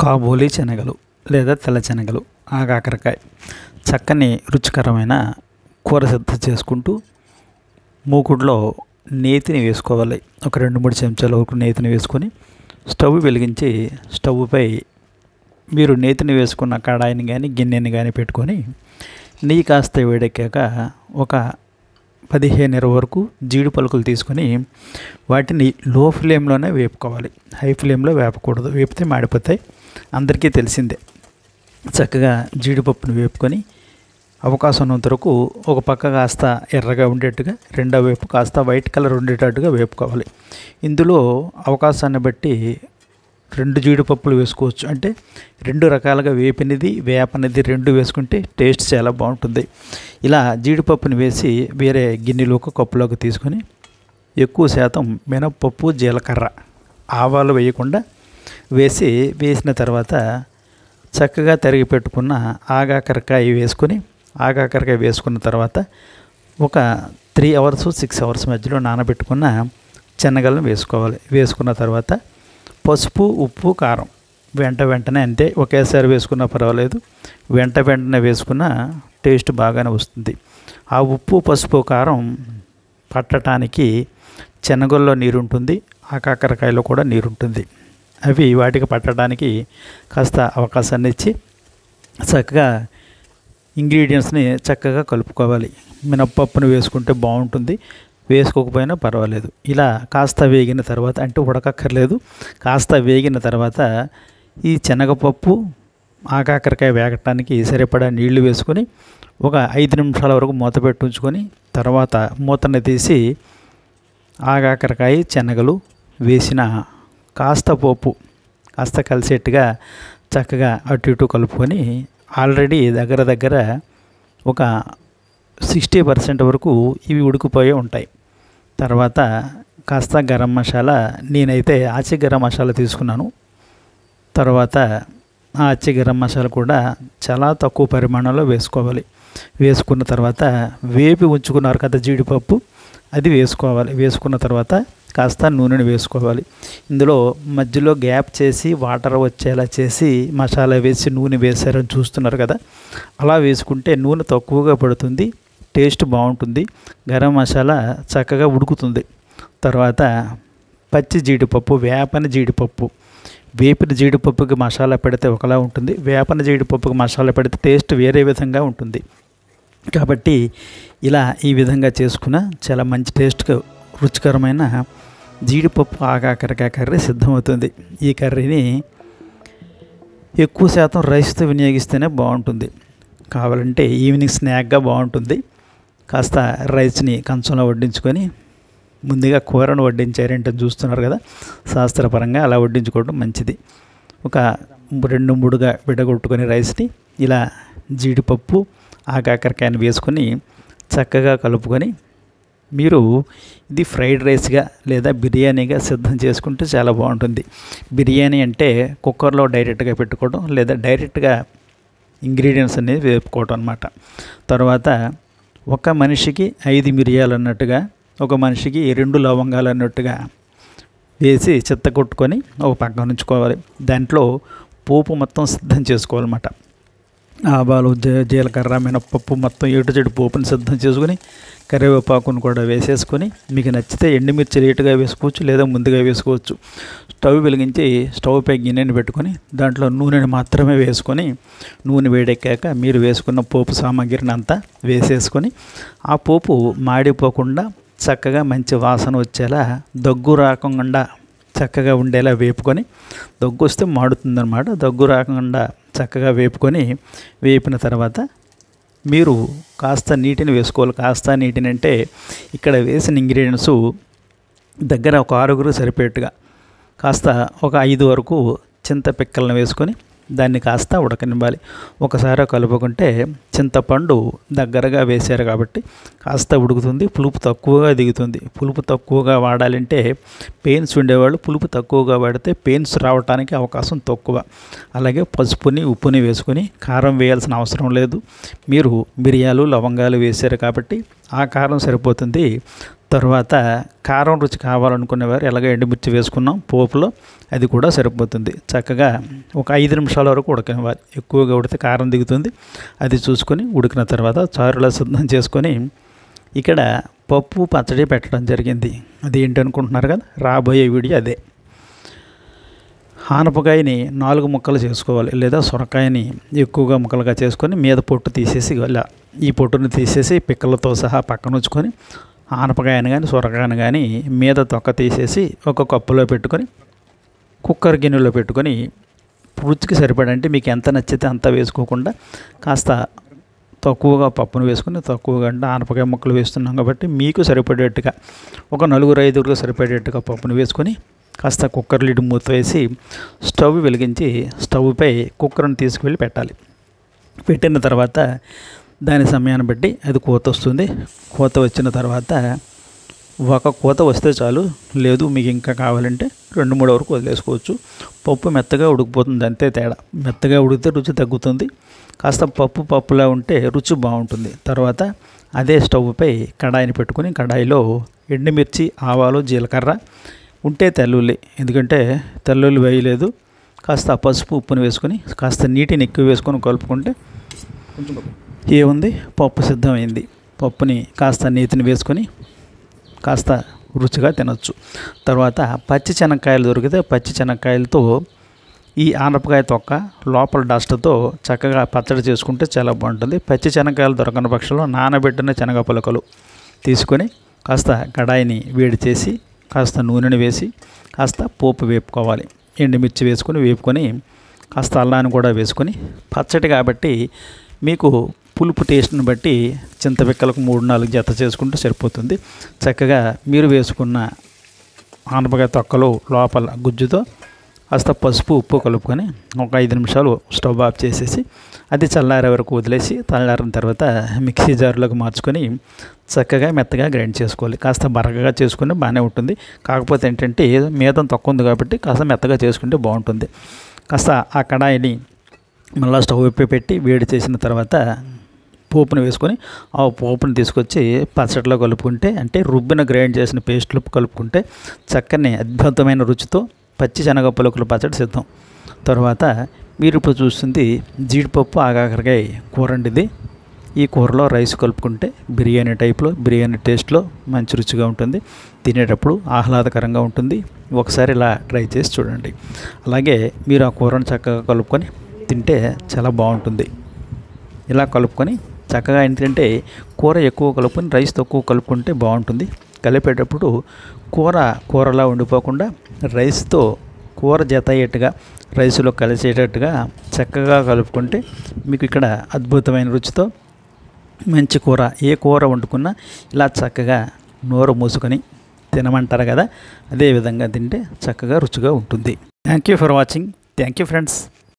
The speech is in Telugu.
కాబోలి శనగలు లేదా తెల్ల శనగలు ఆగాకరకాయ చక్కని రుచికరమైన కూర సిద్ధం చేసుకుంటూ మూకుడులో నేతిని వేసుకోవాలి ఒక రెండు మూడు చెంచాల వరకు నేతిని వేసుకొని స్టవ్ వెలిగించి స్టవ్పై మీరు నేతిని వేసుకున్న కడాయిని కానీ గిన్నెని కానీ పెట్టుకొని నెయ్యి కాస్త వేడెక్కాక ఒక పదిహేను ఇరవై వరకు జీడి పలుకులు తీసుకొని వాటిని లో ఫ్లేమ్లోనే వేపుకోవాలి హై ఫ్లేమ్లో వేపకూడదు వేపితే మాడిపోతాయి అందరికీ తెలిసిందే చక్కగా జీడిపప్పును వేపుకొని అవకాశం ఉన్నంత వరకు ఒక పక్క కాస్త ఎర్రగా ఉండేట్టుగా రెండో వైపు కాస్త వైట్ కలర్ ఉండేటట్టుగా వేపుకోవాలి ఇందులో అవకాశాన్ని బట్టి రెండు జీడిపప్పులు వేసుకోవచ్చు అంటే రెండు రకాలుగా వేపినది వేపనిది రెండు వేసుకుంటే టేస్ట్ చాలా బాగుంటుంది ఇలా జీడిపప్పుని వేసి వేరే గిన్నెలోకి కప్పులోకి తీసుకొని ఎక్కువ శాతం మినప్పప్పు జీలకర్ర ఆవాలు వేయకుండా వేసి వేసిన తర్వాత చక్కగా తరిగి పెట్టుకున్న ఆగాకరకాయ వేసుకొని ఆగాకరకాయ వేసుకున్న తర్వాత ఒక త్రీ అవర్స్ సిక్స్ అవర్స్ మధ్యలో నానబెట్టుకున్న శనగలను వేసుకోవాలి వేసుకున్న తర్వాత పసుపు ఉప్పు కారం వెంట వెంటనే అంతే ఒకేసారి వేసుకున్నా పర్వాలేదు వెంట వెంటనే వేసుకున్న టేస్ట్ బాగానే వస్తుంది ఆ ఉప్పు పసుపు కారం పట్టడానికి శనగల్లో నీరు ఉంటుంది ఆ కాకరకాయలో కూడా నీరు ఉంటుంది అవి వాటికి పట్టడానికి కాస్త అవకాశాన్ని ఇచ్చి చక్కగా ఇంగ్రీడియంట్స్ని చక్కగా కలుపుకోవాలి మినప్పప్పును వేసుకుంటే బాగుంటుంది వేసుకోకపోయినా పర్వాలేదు ఇలా కాస్త వేగిన తర్వాత అంటే ఉడకక్కర్లేదు కాస్త వేగిన తర్వాత ఈ శనగపప్పు ఆకాకరకాయ వేగటానికి సరిపడా నీళ్లు వేసుకొని ఒక ఐదు నిమిషాల వరకు మూత పెట్టి ఉంచుకొని తర్వాత మూతను తీసి ఆగాకరకాయ శనగలు వేసిన కాస్త పోపు కాస్త కలిసేట్టుగా చక్కగా అటు ఇటు కలుపుకొని ఆల్రెడీ దగ్గర దగ్గర ఒక సిక్స్టీ పర్సెంట్ వరకు ఇవి ఉడికిపోయి ఉంటాయి తర్వాత కాస్త గరం మసాలా నేనైతే ఆచి గరం మసాలా తీసుకున్నాను తర్వాత ఆ అచ్చి గరం మసాలా కూడా చాలా తక్కువ పరిమాణంలో వేసుకోవాలి వేసుకున్న తర్వాత వేపి ఉంచుకున్నారు కదా జీడిపప్పు అది వేసుకోవాలి వేసుకున్న తర్వాత కాస్త నూనెను వేసుకోవాలి ఇందులో మధ్యలో గ్యాప్ చేసి వాటర్ వచ్చేలా చేసి మసాలా వేసి నూనె వేసారని చూస్తున్నారు కదా అలా వేసుకుంటే నూనె తక్కువగా పడుతుంది టేస్ట్ బాగుంటుంది గరం మసాలా చక్కగా ఉడుకుతుంది తర్వాత పచ్చి జీడిపప్పు వేపని జీడిపప్పు వేపిన జీడిపప్పుకి మసాలా పెడితే ఒకలా ఉంటుంది వేపన జీడిపప్పుకి మసాలా పెడితే టేస్ట్ వేరే విధంగా ఉంటుంది కాబట్టి ఇలా ఈ విధంగా చేసుకున్న చాలా మంచి టేస్ట్గా రుచికరమైన జీడిపప్పు ఆకాకరకాయ కర్రీ సిద్ధమవుతుంది ఈ కర్రీని ఎక్కువ శాతం రైస్తో వినియోగిస్తేనే బాగుంటుంది కావాలంటే ఈవినింగ్ స్నాక్గా బాగుంటుంది కాస్త రైస్ని కంచంలో వడ్డించుకొని ముందుగా కూరను వడ్డించారంటే చూస్తున్నారు కదా శాస్త్రపరంగా అలా వడ్డించుకోవడం మంచిది ఒక రెండు మూడుగా విడగొట్టుకొని రైస్ని ఇలా జీడిపప్పు ఆకాకరకాయని వేసుకొని చక్కగా కలుపుకొని మీరు ఇది ఫ్రైడ్ రైస్గా లేదా బిర్యానీగా సిద్ధం చేసుకుంటే చాలా బాగుంటుంది బిర్యానీ అంటే కుక్కర్లో డైరెక్ట్గా పెట్టుకోవడం లేదా డైరెక్ట్గా ఇంగ్రీడియంట్స్ అనేది వేపుకోవడం అనమాట తర్వాత ఒక మనిషికి ఐదు మిరియాలు అన్నట్టుగా ఒక మనిషికి రెండు లవంగాలు అన్నట్టుగా వేసి చెత్త కొట్టుకొని ఒక పక్కన ఉంచుకోవాలి దాంట్లో పోపు మొత్తం సిద్ధం చేసుకోవాలన్నమాట ఆవాలు జీలకర్ర మినపప్పు మొత్తం ఏటు చెడు పోపుని సిద్ధం చేసుకొని కరివేపాకును కూడా వేసేసుకొని మీకు నచ్చితే ఎండుమిర్చి రేటుగా వేసుకోవచ్చు లేదా ముందుగా వేసుకోవచ్చు స్టవ్ వెలిగించి స్టవ్ పై గిన్నెని పెట్టుకొని దాంట్లో నూనెని మాత్రమే వేసుకొని నూనె వేడెక్కాక మీరు వేసుకున్న పోపు సామాగ్రిని అంతా వేసేసుకొని ఆ పోపు మాడిపోకుండా చక్కగా మంచి వాసన వచ్చేలా దగ్గు రాకుండా చక్కగా ఉండేలా వేపుకొని దగ్గు వస్తే మాడుతుందన్నమాట దగ్గు రాకుండా చక్కగా వేపుకొని వేపిన తర్వాత మీరు కాస్త నీటిని వేసుకోవాలి కాస్త నీటిని అంటే ఇక్కడ వేసిన ఇంగ్రీడియంట్స్ దగ్గర ఒక ఆరుగురు సరిపోయేట్టుగా కాస్త ఒక ఐదు వరకు చింత పిక్కలను వేసుకొని దాన్ని కాస్త ఉడకనివ్వాలి ఒకసారి కలుపుకుంటే చింతపండు దగ్గరగా వేశారు కాబట్టి కాస్త ఉడుకుతుంది పులుపు తక్కువగా దిగుతుంది పులుపు తక్కువగా వాడాలంటే పెయిన్స్ ఉండేవాళ్ళు పులుపు తక్కువగా వాడితే పెయిన్స్ రావడానికి అవకాశం తక్కువ అలాగే పసుపుని ఉప్పుని వేసుకొని కారం వేయాల్సిన అవసరం లేదు మీరు మిరియాలు లవంగాలు వేశారు కాబట్టి ఆ కారం సరిపోతుంది తర్వాత కారం రుచి కావాలనుకునేవారు ఎలాగ ఎండుమిర్చి వేసుకున్నాం పోపులో అది కూడా సరిపోతుంది చక్కగా ఒక ఐదు నిమిషాల వరకు ఉడకనివ్వాలి ఎక్కువగా ఉడితే కారం దిగుతుంది అది చూసుకొని ఉడికిన తర్వాత చారులా సిద్ధం చేసుకొని ఇక్కడ పప్పు పచ్చడి పెట్టడం జరిగింది అది ఏంటి అనుకుంటున్నారు కదా రాబోయే వీడియో అదే ఆనపకాయని నాలుగు ముక్కలు చేసుకోవాలి లేదా సొరకాయని ఎక్కువగా ముక్కలుగా చేసుకొని మీద పొట్టు తీసేసి ఇలా ఈ పొట్టుని తీసేసి పిక్కలతో సహా పక్కన ఉంచుకొని ఆనపకాయని కానీ సొరకాయని కానీ మీద తొక్క తీసేసి ఒక కప్పులో పెట్టుకొని కుక్కర్ గిన్నెలో పెట్టుకొని రుచికి సరిపడంటే మీకు ఎంత నచ్చితే అంత వేసుకోకుండా కాస్త తక్కువగా పప్పును వేసుకుని తక్కువగా అంటే ఆనపకాయ ముక్కలు వేస్తున్నాం కాబట్టి మీకు సరిపడేట్టుగా ఒక నలుగురు ఐదుగురు సరిపడేట్టుగా పప్పును వేసుకొని కాస్త కుక్కర్ లిడ్ మూత వేసి స్టవ్ వెలిగించి స్టవ్పై కుక్కర్ని తీసుకువెళ్ళి పెట్టాలి పెట్టిన తర్వాత దాని సమయాన్ని బట్టి అది కోత వస్తుంది కోత వచ్చిన తర్వాత ఒక కోత వస్తే చాలు లేదు మీకు ఇంకా కావాలంటే రెండు మూడు వరకు వదిలేసుకోవచ్చు పప్పు మెత్తగా ఉడికిపోతుంది అంతే తేడా మెత్తగా ఉడికితే రుచి తగ్గుతుంది కాస్త పప్పు పప్పులా ఉంటే రుచి బాగుంటుంది తర్వాత అదే స్టవ్పై కడాయిని పెట్టుకుని కడాయిలో ఎండుమిర్చి ఆవాలు జీలకర్ర ఉంటే తెల్లుల్లి ఎందుకంటే తెల్లుల్లి వేయలేదు కాస్త పసుపు ఉప్పుని వేసుకొని కాస్త నీటిని ఎక్కువ వేసుకొని కలుపుకుంటే ఏముంది పప్పు సిద్ధమైంది పప్పుని కాస్త నీతిని వేసుకొని కాస్త రుచిగా తినొచ్చు తర్వాత పచ్చి శనక్కాయలు దొరికితే పచ్చి శనక్కాయలతో ఈ ఆనపకాయ తొక్క లోపల డస్ట్తో చక్కగా పచ్చడి చేసుకుంటే చాలా బాగుంటుంది పచ్చి శనక్కాయలు దొరకని పక్షంలో నానబెట్టిన శనగ పులకలు తీసుకొని కాస్త కడాయిని వేడి చేసి కాస్త నూనెని వేసి కాస్త పోపు వేపుకోవాలి ఎండుమిర్చి వేసుకొని వేపుకొని కాస్త అల్లాన్ని కూడా వేసుకొని పచ్చడి కాబట్టి మీకు పులుపు టేస్ట్ని బట్టి చింతపిక్కలకు మూడు నాలుగు జత చేసుకుంటే సరిపోతుంది చక్కగా మీరు వేసుకున్న ఆనపకాయ తొక్కలు లోపల గుజ్జుతో కాస్త పసుపు ఉప్పు కలుపుకొని ఒక ఐదు నిమిషాలు స్టవ్ ఆఫ్ చేసేసి అది చల్లారే వరకు వదిలేసి చల్లారిన తర్వాత మిక్సీ జార్లోకి మార్చుకొని చక్కగా మెత్తగా గ్రైండ్ చేసుకోవాలి కాస్త బరగగా చేసుకుని బాగానే ఉంటుంది కాకపోతే ఏంటంటే మీద తక్కువ ఉంది కాబట్టి కాస్త మెత్తగా చేసుకుంటే బాగుంటుంది కాస్త ఆ కడాయిని మళ్ళీ స్టవ్ వైపు పెట్టి వేడి చేసిన తర్వాత పోపును వేసుకొని ఆ పోపును తీసుకొచ్చి పచ్చడిలో కలుపుకుంటే అంటే రుబ్బిన గ్రైండ్ చేసిన పేస్ట్లు కలుపుకుంటే చక్కని అద్భుతమైన రుచితో పచ్చి శనగ పలుకుల పచ్చడి సిద్ధం తర్వాత మీరు ఇప్పుడు చూస్తుంది జీడిపప్పు ఆగాకరకాయ కూర అండి ఈ కూరలో రైస్ కలుపుకుంటే బిర్యానీ టైప్లో బిర్యానీ టేస్ట్లో మంచి రుచిగా ఉంటుంది తినేటప్పుడు ఆహ్లాదకరంగా ఉంటుంది ఒకసారి ఇలా ట్రై చేసి చూడండి అలాగే మీరు ఆ కూరను చక్కగా కలుపుకొని తింటే చాలా బాగుంటుంది ఇలా కలుపుకొని చక్కగా ఏంటంటే కూర ఎక్కువ కలుపుకొని రైస్ తక్కువ కలుపుకుంటే బాగుంటుంది కలిపేటప్పుడు కూర కూరలా ఉండిపోకుండా రైస్తో కూర జత అయ్యేట్టుగా రైస్లో కలిసేటట్టుగా చక్కగా కలుపుకుంటే మీకు ఇక్కడ అద్భుతమైన రుచితో మంచి కూర ఏ కూర వండుకున్నా ఇలా చక్కగా నోరు మూసుకొని తినమంటారు కదా అదే విధంగా తింటే చక్కగా రుచిగా ఉంటుంది thank you for watching thank you friends